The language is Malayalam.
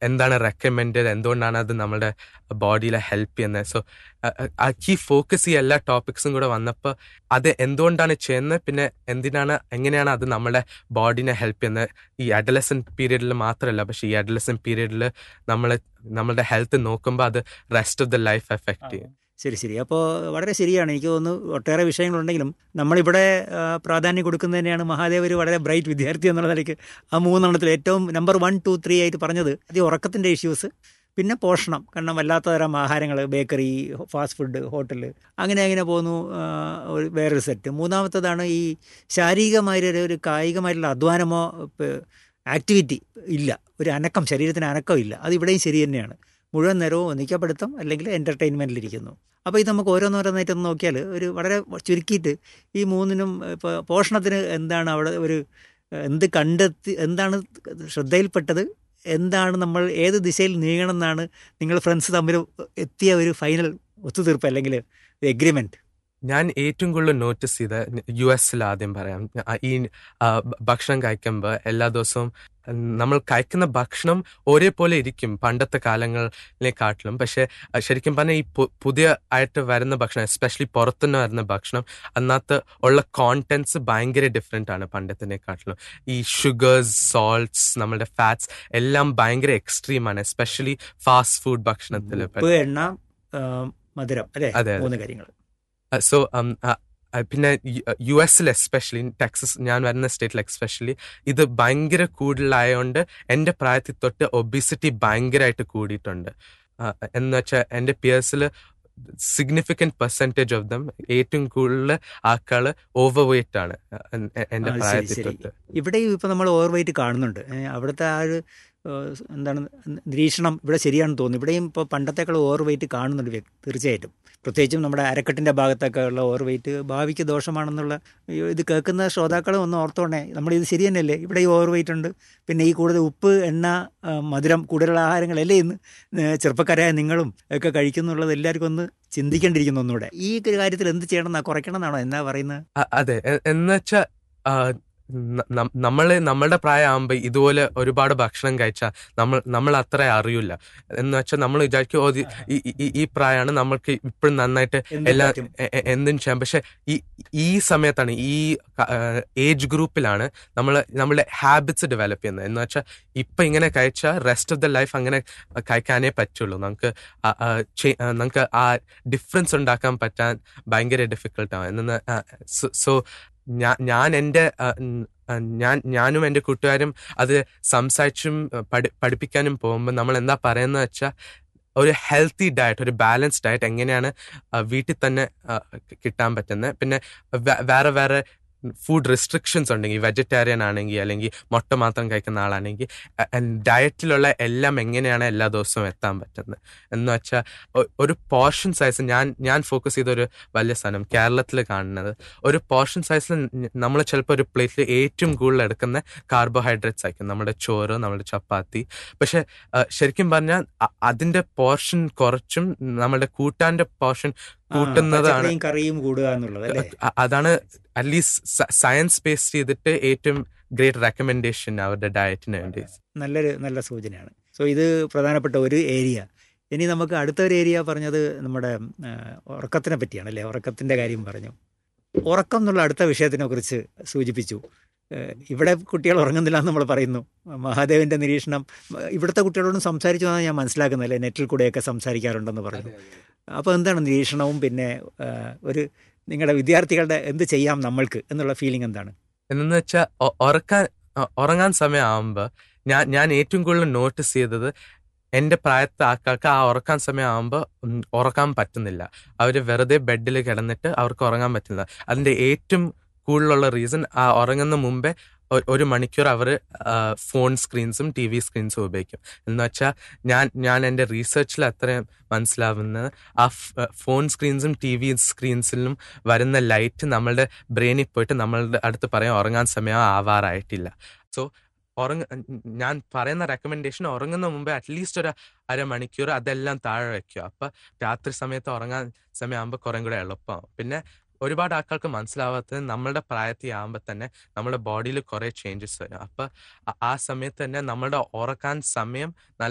എന്താണ് റെക്കമെൻഡ് എന്തുകൊണ്ടാണ് അത് നമ്മുടെ ബോഡിയിലെ ഹെൽപ്പ് ചെയ്യുന്നത് സോ ഈ ഫോക്കസ് ഈ എല്ലാ ടോപ്പിക്സും കൂടെ വന്നപ്പോൾ അത് എന്തുകൊണ്ടാണ് ചെയ്യുന്നത് പിന്നെ എന്തിനാണ് എങ്ങനെയാണ് അത് നമ്മുടെ ബോഡിനെ ഹെൽപ്പ് ചെയ്യുന്നത് ഈ അഡലസൻ പീരീഡിൽ മാത്രമല്ല പക്ഷേ ഈ അഡലസൻ പീരീഡിൽ നമ്മൾ നമ്മളുടെ ഹെൽത്ത് നോക്കുമ്പോൾ അത് rest of the life effect ചെയ്യും ശരി ശരി അപ്പോൾ വളരെ ശരിയാണ് എനിക്ക് തോന്നുന്നു ഒട്ടേറെ വിഷയങ്ങളുണ്ടെങ്കിലും നമ്മളിവിടെ ആ, പ്രാധാന്യം കൊടുക്കുന്നത് തന്നെയാണ് മഹാദേവ് ഒരു വളരെ ബ്രൈറ്റ് വിദ്യാർത്ഥി എന്നുള്ള നിലയ്ക്ക് ആ മൂന്നെണ്ണത്തിൽ ഏറ്റവും നമ്പർ വൺ ടു ത്രീ ആയിട്ട് പറഞ്ഞത് അത് ഉറക്കത്തിൻ്റെ ഇഷ്യൂസ് പിന്നെ പോഷണം കാരണം വല്ലാത്ത തരം ആഹാരങ്ങൾ ബേക്കറി ഫാസ്റ്റ് ഫുഡ് ഹോട്ടൽ അങ്ങനെ അങ്ങനെ പോകുന്നു ആ, ഒരു വേറൊരു സെറ്റ് മൂന്നാമത്തതാണ് ഈ ശാരീരികമായൊരു ഒരു കായികമായിട്ടുള്ള അധ്വാനമോ ആക്ടിവിറ്റി ഇല്ല ഒരു അനക്കം ശരീരത്തിന് അനക്കം ഇല്ല അത് ഇവിടെയും ശരി തന്നെയാണ് മുഴുവൻ നേരവും ഒന്നിക്കപ്പെടുത്തം അല്ലെങ്കിൽ എൻ്റർടൈൻമെൻറ്റിലിരിക്കുന്നു അപ്പോൾ ഇത് നമുക്ക് ഓരോന്നോരോന്നായിട്ട് ഒന്ന് നോക്കിയാൽ ഒരു വളരെ ചുരുക്കിയിട്ട് ഈ മൂന്നിനും ഇപ്പോൾ പോഷണത്തിന് എന്താണ് അവിടെ ഒരു എന്ത് കണ്ടെത്തി എന്താണ് ശ്രദ്ധയിൽപ്പെട്ടത് എന്താണ് നമ്മൾ ഏത് ദിശയിൽ നീങ്ങണം എന്നാണ് നിങ്ങൾ ഫ്രണ്ട്സ് തമ്മിൽ എത്തിയ ഒരു ഫൈനൽ ഒത്തുതീർപ്പ് അല്ലെങ്കിൽ എഗ്രിമെൻറ്റ് ഞാൻ ഏറ്റവും കൂടുതൽ നോട്ടീസ് ചെയ്ത യു എസിൽ ആദ്യം പറയാം ആ, ഈ ആ, ഭ- ഭക്ഷണം കഴിക്കുമ്പോൾ എല്ലാ ദിവസവും നമ്മൾ കഴിക്കുന്ന ഭക്ഷണം ഒരേപോലെ ഇരിക്കും പണ്ടത്തെ കാലങ്ങളിലെക്കാട്ടിലും പക്ഷെ ആ, ശരിക്കും പറഞ്ഞാൽ ഈ പു- പുതിയ ആയിട്ട് വരുന്ന ഭക്ഷണം എസ്പെഷ്യലി പുറത്തുനിന്ന് വരുന്ന ഭക്ഷണം അതിനകത്ത് ഉള്ള കോണ്ടന്റ്സ് ഭയങ്കര ഡിഫറെൻ്റ് ആണ് പണ്ടത്തിനെക്കാട്ടിലും ഈ ഷുഗേഴ്സ് സോൾട്ട്സ് നമ്മുടെ ഫാറ്റ്സ് എല്ലാം ഭയങ്കര എക്സ്ട്രീം ആണ് എസ്പെഷ്യലി ഫാസ്റ്റ് ഫുഡ് ഭക്ഷണത്തിൽ ഉപ്പ് എണ്ണ ആ, മധുരം അല്ലേ അതെ, അതെ. മൂന്ന് കാര്യങ്ങൾ സോ പിന്നെ യു എസിൽ എസ്പെഷ്യലി ടെക്സസ് ഞാൻ വരുന്ന സ്റ്റേറ്റിൽ എസ്പെഷ്യലി ഇത് ഭയങ്കര കൂടുതലായതുകൊണ്ട് എൻ്റെ പ്രായത്തിൽ തൊട്ട് ഒബിസിറ്റി ഭയങ്കരമായിട്ട് കൂടിയിട്ടുണ്ട് ആ, എന്ന് വെച്ചാൽ എൻ്റെ പിയേഴ്സിൽ സിഗ്നിഫിക്കൻറ്റ് പെർസെൻറ്റേജ് ഓഫ് ദം ഏറ്റവും കൂടുതൽ ആൾക്കാൾ ഓവർ വെയിറ്റ് ആണ് എൻ- എ- എൻ്റെ ആ, ശരി, പ്രായത്തിൽ ശരി. തൊട്ട് ഇവിടെയും ഇപ്പോൾ നമ്മൾ ഓവർ വെയിറ്റ് കാണുന്നുണ്ട് ഏ, അവിടുത്തെ ആ ഒരു ഏഹ്, എന്താണ് നിരീക്ഷണം ഇവിടെ ശരിയാണെന്ന് തോന്നുന്നു ഇവിടെയും ഇപ്പോൾ പണ്ടത്തേക്കാൾ ഓവർ വെയിറ്റ് കാണുന്നുണ്ട് വ്യ- തീർച്ചയായിട്ടും പ്രത്യേകിച്ചും നമ്മുടെ അരക്കെട്ടിൻ്റെ ഭാഗത്തൊക്കെ ഉള്ള ഓവർ വെയിറ്റ് ഭാവിക്ക് ദോഷമാണെന്നുള്ള ഈ ഇത് കേൾക്കുന്ന ശ്രോതാക്കൾ ഒന്ന് ഓർത്തോണേ നമ്മൾ ഇത് ശരി തന്നെയല്ലേ ഇവിടെ ഈ ഓവർ വെയിറ്റ് ഉണ്ട് പിന്നെ ഈ കൂടുതൽ ഉപ്പ് എണ്ണ ആ, മധുരം കൂടുതലുള്ള ആഹാരങ്ങളല്ലേ ഇന്ന് ഏ, ചെറുപ്പക്കാരായ നിങ്ങളും ഒക്കെ കഴിക്കുന്നുള്ളത് എല്ലാവർക്കും ഒന്ന് ചിന്തിക്കേണ്ടിയിരിക്കുന്നു ഒന്നുകൂടെ ഈ ഒരു കാര്യത്തിൽ എന്ത് ചെയ്യണം എന്നാ കുറയ്ക്കണം എന്നാണോ എന്നാ പറയുന്നത് അ- അതെ എ- എന്നുവെച്ചാ നമ്മള് നമ്മളുടെ പ്രായമാകുമ്പോ ഇതുപോലെ ഒരുപാട് ഭക്ഷണം കഴിച്ചാൽ നമ്മൾ നമ്മൾ അത്ര അറിയില്ല എന്ന് വെച്ചാൽ നമ്മൾ വിചാരിക്കും ഓ ഇത് ഈ- ഈ- ഈ- ഈ പ്രായമാണ് നമ്മൾക്ക് ഇപ്പോഴും നന്നായിട്ട് എന്ത് എല്ലാ പറ്റും? എ- എ- എന്തും ചെയ്യാം പക്ഷെ ഈ ഈ സമയത്താണ് ഈ ഏജ് ഗ്രൂപ്പിലാണ് നമ്മൾ നമ്മുടെ ഹാബിറ്റ്സ് ഡെവലപ്പ് ചെയ്യുന്നത് എന്ന് വെച്ചാൽ ഇപ്പൊ ഇങ്ങനെ കഴിച്ചാൽ റെസ്റ്റ് ഓഫ് ദ ലൈഫ് അങ്ങനെ കഴിക്കാനേ പറ്റുള്ളൂ നമുക്ക് ആ- ആ ചെ- ആ നമുക്ക് ആ ഡിഫറൻസ് ഉണ്ടാക്കാൻ പറ്റാൻ ഭയങ്കര ഡിഫിക്കൽട്ടാണ് എന്ന് സോ ഞാൻ ഞാൻ എൻ്റെ ആ, ഉം, ആ, ഞാൻ ഞാനും എൻ്റെ കൂട്ടുകാരും അത് സംസാരിച്ചും ആ, പഠി പഠിപ്പിക്കാനും പോകുമ്പോൾ നമ്മൾ എന്താ പറയുന്നത് വെച്ചാൽ ഒരു ഹെൽത്തി ഡയറ്റ് ഒരു ബാലൻസ് ഡയറ്റ് എങ്ങനെയാണ് ആ, വീട്ടിൽ തന്നെ ആ, കി- കിട്ടാൻ പറ്റുന്നത് പിന്നെ വേ- വേറെ വേറെ ഫുഡ് റെസ്ട്രിക്ഷൻസ് ഉണ്ടെങ്കിൽ വെജിറ്റേറിയൻ ആണെങ്കിൽ അല്ലെങ്കിൽ മുട്ട മാത്രം കഴിക്കുന്ന ആളാണെങ്കിൽ ഡയറ്റിലുള്ള എല്ലാം എങ്ങനെയാണ് എല്ലാ ദിവസവും എത്താൻ പറ്റുന്നത് എന്ന് വെച്ചാൽ ഒരു പോർഷൻ സൈസ് ഞാൻ ഞാൻ ഫോക്കസ് ചെയ്ത ഒരു വലിയ സാധനം കേരളത്തിൽ കാണുന്നത് ഒരു പോർഷൻ സൈസിൽ നമ്മൾ ചിലപ്പോൾ ഒരു പ്ലേറ്റിൽ ഏറ്റവും കൂടുതൽ എടുക്കുന്ന കാർബോഹൈഡ്രേറ്റ്സ് ആയിരിക്കും നമ്മുടെ ചോറ് നമ്മുടെ ചപ്പാത്തി പക്ഷെ ആ, ശരിക്കും പറഞ്ഞാൽ അ- അതിന്റെ പോർഷൻ കുറച്ചും നമ്മുടെ കൂട്ടാന്റെ പോർഷൻ ആ, കൂട്ടുന്നതാണ് പച്ചക്കറിയും കറിയും കൂടുക എന്നുള്ളത് അല്ലേ അ- അതാണ് അറ്റ്ലീസ്റ്റ് സയൻസ് ബേസ് ചെയ്തിട്ട് ഏറ്റവും ഗ്രേറ്റ് റെക്കമെൻഡേഷൻ അവരുടെ ഡയറ്റിന് വേണ്ടി നല്ലൊരു നല്ല സൂചനയാണ് സോ ഇത് പ്രധാനപ്പെട്ട ഒരു ഏരിയ ഇനി നമുക്ക് അടുത്ത ഒരു ഏരിയ പറഞ്ഞത് നമ്മുടെ ആ, ഉറക്കത്തിനെ പറ്റിയാണ് അല്ലേ ഉറക്കത്തിൻ്റെ കാര്യം പറഞ്ഞു ഉറക്കം എന്നുള്ള അടുത്ത വിഷയത്തിനെ കുറിച്ച് സൂചിപ്പിച്ചു ഏഹ്, ഇവിടെ കുട്ടികൾ ഉറങ്ങുന്നില്ല എന്ന് നമ്മൾ പറയുന്നു മഹാദേവന്റെ നിരീക്ഷണം ഇവിടുത്തെ കുട്ടികളോടും സംസാരിച്ചു എന്നാണ് ഞാൻ മനസ്സിലാക്കുന്നത് അല്ലേ നെറ്റിൽ കൂടെയൊക്കെ സംസാരിക്കാറുണ്ടെന്ന് പറഞ്ഞു അപ്പോൾ എന്താണ് നിരീക്ഷണവും പിന്നെ ആ, ഒരു നിങ്ങളുടെ വിദ്യാർത്ഥികളുടെ എന്ത് ചെയ്യാം നമ്മൾക്ക് എന്നുള്ള ഫീലിംഗ് എന്താണ് എന്നു വെച്ചാൽ ഉറക്കാൻ അ- ഉറങ്ങാൻ സമയമാകുമ്പോൾ ഞാൻ ഞാൻ ഏറ്റവും കൂടുതൽ നോട്ടീസ് ചെയ്തത് എൻ്റെ പ്രായത്തെ ആൾക്കാർക്ക് ആ ഉറക്കാൻ സമയമാകുമ്പോൾ ഉറക്കാൻ പറ്റുന്നില്ല അവർ വെറുതെ ബെഡിൽ കിടന്നിട്ട് അവർക്ക് ഉറങ്ങാൻ പറ്റുന്നില്ല അതിൻ്റെ ഏറ്റവും കൂടുതലുള്ള റീസൺ ആ ഉറങ്ങുന്ന മുമ്പേ ഒ- ഒരു മണിക്കൂർ അവർ ഫോൺ സ്ക്രീൻസും ടി വി സ്ക്രീൻസും ഉപയോഗിക്കും എന്ന് വെച്ചാൽ ഞാൻ ഞാൻ എൻ്റെ റീസെർച്ചിൽ അത്രയും മനസ്സിലാവുന്നത് ആ ഫോൺ സ്ക്രീൻസും ടി വി സ്ക്രീൻസിലും വരുന്ന ലൈറ്റ് നമ്മളുടെ ബ്രെയിനിൽ പോയിട്ട് നമ്മളുടെ അടുത്ത് പറയാം ഉറങ്ങാൻ സമയം ആവാറായിട്ടില്ല സോ ഉറങ്ങ ഞാൻ പറയുന്ന റെക്കമെൻഡേഷൻ ഉറങ്ങുന്ന മുമ്പേ അറ്റ്ലീസ്റ്റ് ഒരു അരമണിക്കൂർ അതെല്ലാം താഴെ വെക്കുക അപ്പൊ രാത്രി സമയത്ത് ഉറങ്ങാൻ സമയമാകുമ്പോൾ കുറേ കൂടെ എളുപ്പമാവും പിന്നെ ഒരുപാട് ആൾക്കാർക്ക് മനസ്സിലാവാത്തത് നമ്മളുടെ പ്രായത്തിൽ ആകുമ്പോൾ തന്നെ നമ്മുടെ ബോഡിയിൽ കുറേ ചേഞ്ചസ് വരും അപ്പൊ ആ- ആ സമയത്ത് തന്നെ നമ്മളുടെ ഉറക്കാൻ സമയം നല്ല